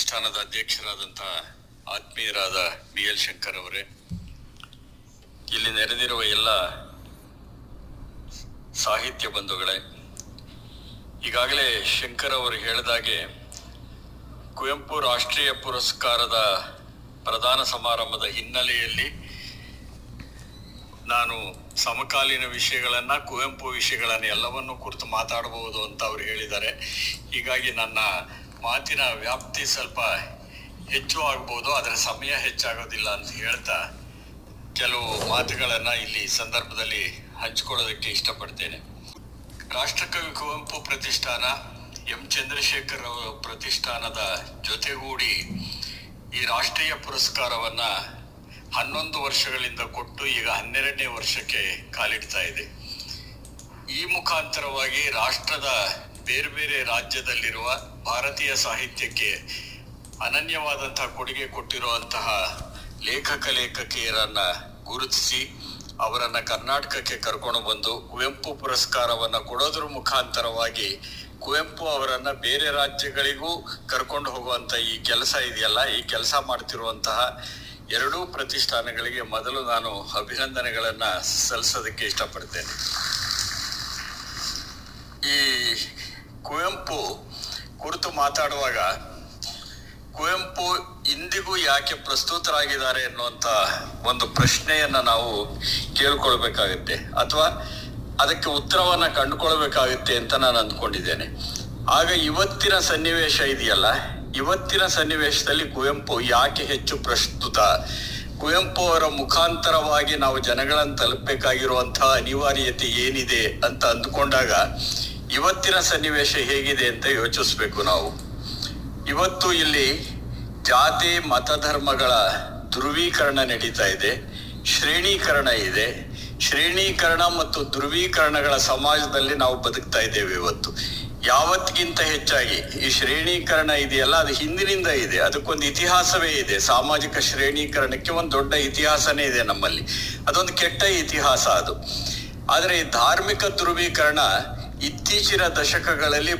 ಪ್ರತಿಷ್ಠಾನದ ಅಧ್ಯಕ್ಷರಾದಂಥ ಆತ್ಮೀಯರಾದ B L Shankar ಅವರೇ ಇಲ್ಲಿ ನೆರೆದಿರುವ ಎಲ್ಲ ಸಾಹಿತ್ಯ ಬಂಧುಗಳೇ ಈಗಾಗಲೇ ಶಂಕರ್ ಅವರು ಹೇಳಿದಾಗೆ ಕುವೆಂಪು ರಾಷ್ಟ್ರೀಯ ಪುರಸ್ಕಾರದ ಪ್ರದಾನ ಸಮಾರಂಭದ ಹಿನ್ನೆಲೆಯಲ್ಲಿ ನಾನು ಸಮಕಾಲೀನ ವಿಷಯಗಳನ್ನ ಕುವೆಂಪು ವಿಷಯಗಳನ್ನ ಎಲ್ಲವನ್ನೂ ಕುರಿತು ಮಾತಾಡಬಹುದು ಅಂತ ಅವರು ಹೇಳಿದ್ದಾರೆ ಹೀಗಾಗಿ ನನ್ನ ಮಾತಿನ ವ್ಯಾಪ್ತಿ ಸ್ವಲ್ಪ ಹೆಚ್ಚು ಆಗ್ಬೋದು ಅದರ ಸಮಯ ಹೆಚ್ಚಾಗೋದಿಲ್ಲ ಅಂತ ಹೇಳ್ತಾ ಕೆಲವು ಮಾತುಗಳನ್ನ ಇಲ್ಲಿ ಸಂದರ್ಭದಲ್ಲಿ ಹಂಚಿಕೊಳ್ಳೋದಕ್ಕೆ ಇಷ್ಟಪಡ್ತೇನೆ ರಾಷ್ಟ್ರಕವಿ ಕುವೆಂಪು ಪ್ರತಿಷ್ಠಾನ ಎಂ ಚಂದ್ರಶೇಖರ್ ಅವರ ಪ್ರತಿಷ್ಠಾನದ ಜೊತೆಗೂಡಿ ಈ ರಾಷ್ಟ್ರೀಯ ಪುರಸ್ಕಾರವನ್ನ ಹನ್ನೊಂದು ವರ್ಷಗಳಿಂದ ಕೊಟ್ಟು ಈಗ ಹನ್ನೆರಡನೇ ವರ್ಷಕ್ಕೆ ಕಾಲಿಡ್ತಾ ಇದೆ ಈ ಮುಖಾಂತರವಾಗಿ ರಾಷ್ಟ್ರದ ಬೇರೆ ಬೇರೆ ರಾಜ್ಯದಲ್ಲಿರುವ ಭಾರತೀಯ ಸಾಹಿತ್ಯಕ್ಕೆ ಅನನ್ಯವಾದಂತಹ ಕೊಡುಗೆ ಕೊಟ್ಟಿರುವಂತಹ ಲೇಖಕ ಲೇಖಕಿಯರನ್ನ ಗುರುತಿಸಿ ಅವರನ್ನ ಕರ್ನಾಟಕಕ್ಕೆ ಕರ್ಕೊಂಡು ಬಂದು ಕುವೆಂಪು ಪುರಸ್ಕಾರವನ್ನ ಕೊಡೋದ್ರ ಮುಖಾಂತರವಾಗಿ ಕುವೆಂಪು ಅವರನ್ನ ಬೇರೆ ರಾಜ್ಯಗಳಿಗೂ ಕರ್ಕೊಂಡು ಹೋಗುವಂತ ಈ ಕೆಲಸ ಇದೆಯಲ್ಲ ಈ ಕೆಲಸ ಮಾಡ್ತಿರುವಂತಹ ಎರಡೂ ಪ್ರತಿಷ್ಠಾನಗಳಿಗೆ ಮೊದಲು ನಾನು ಅಭಿನಂದನೆಗಳನ್ನ ಸಲ್ಲಿಸೋದಕ್ಕೆ ಇಷ್ಟಪಡ್ತೇನೆ ಈ ಕುವೆಂಪು ಕುರಿತು ಮಾತಾಡುವಾಗ ಕುವೆಂಪು ಇಂದಿಗೂ ಯಾಕೆ ಪ್ರಸ್ತುತರಾಗಿದ್ದಾರೆ ಎನ್ನುವಂತ ಒಂದು ಪ್ರಶ್ನೆಯನ್ನ ನಾವು ಕೇಳ್ಕೊಳ್ಬೇಕಾಗತ್ತೆ ಅಥವಾ ಅದಕ್ಕೆ ಉತ್ತರವನ್ನ ಕಂಡುಕೊಳ್ಬೇಕಾಗುತ್ತೆ ಅಂತ ನಾನು ಅಂದ್ಕೊಂಡಿದ್ದೇನೆ ಆಗ ಇವತ್ತಿನ ಸನ್ನಿವೇಶ ಇದೆಯಲ್ಲ ಇವತ್ತಿನ ಸನ್ನಿವೇಶದಲ್ಲಿ ಕುವೆಂಪು ಯಾಕೆ ಹೆಚ್ಚು ಪ್ರಸ್ತುತ ಕುವೆಂಪು ಅವರ ಮುಖಾಂತರವಾಗಿ ನಾವು ಜನಗಳನ್ನು ತಲುಪಬೇಕಾಗಿರುವಂತಹ ಅನಿವಾರ್ಯತೆ ಏನಿದೆ ಅಂತ ಅಂದ್ಕೊಂಡಾಗ ಇವತ್ತಿನ ಸನ್ನಿವೇಶ ಹೇಗಿದೆ ಅಂತ ಯೋಚಿಸ್ಬೇಕು ನಾವು ಇವತ್ತು ಇಲ್ಲಿ ಜಾತಿ ಮತಧರ್ಮಗಳ ಧ್ರುವೀಕರಣ ನಡೀತಾ ಇದೆ ಶ್ರೇಣೀಕರಣ ಇದೆ ಶ್ರೇಣೀಕರಣ ಮತ್ತು ಧ್ರುವೀಕರಣಗಳ ಸಮಾಜದಲ್ಲಿ ನಾವು ಬದುಕ್ತಾ ಇದ್ದೇವೆ ಇವತ್ತು ಯಾವತ್ತಿಗಿಂತ ಹೆಚ್ಚಾಗಿ ಈ ಶ್ರೇಣೀಕರಣ ಇದೆಯಲ್ಲ ಅದು ಹಿಂದಿನಿಂದ ಇದೆ ಅದಕ್ಕೊಂದು ಇತಿಹಾಸವೇ ಇದೆ ಸಾಮಾಜಿಕ ಶ್ರೇಣೀಕರಣಕ್ಕೆ ಒಂದು ದೊಡ್ಡ ಇತಿಹಾಸನೇ ಇದೆ ನಮ್ಮಲ್ಲಿ ಅದೊಂದು ಕೆಟ್ಟ ಇತಿಹಾಸ ಅದು ಆದರೆ ಈ ಧಾರ್ಮಿಕ ಧ್ರುವೀಕರಣ ಇತ್ತೀಚಿನ ದಶಕಗಳಲ್ಲಿ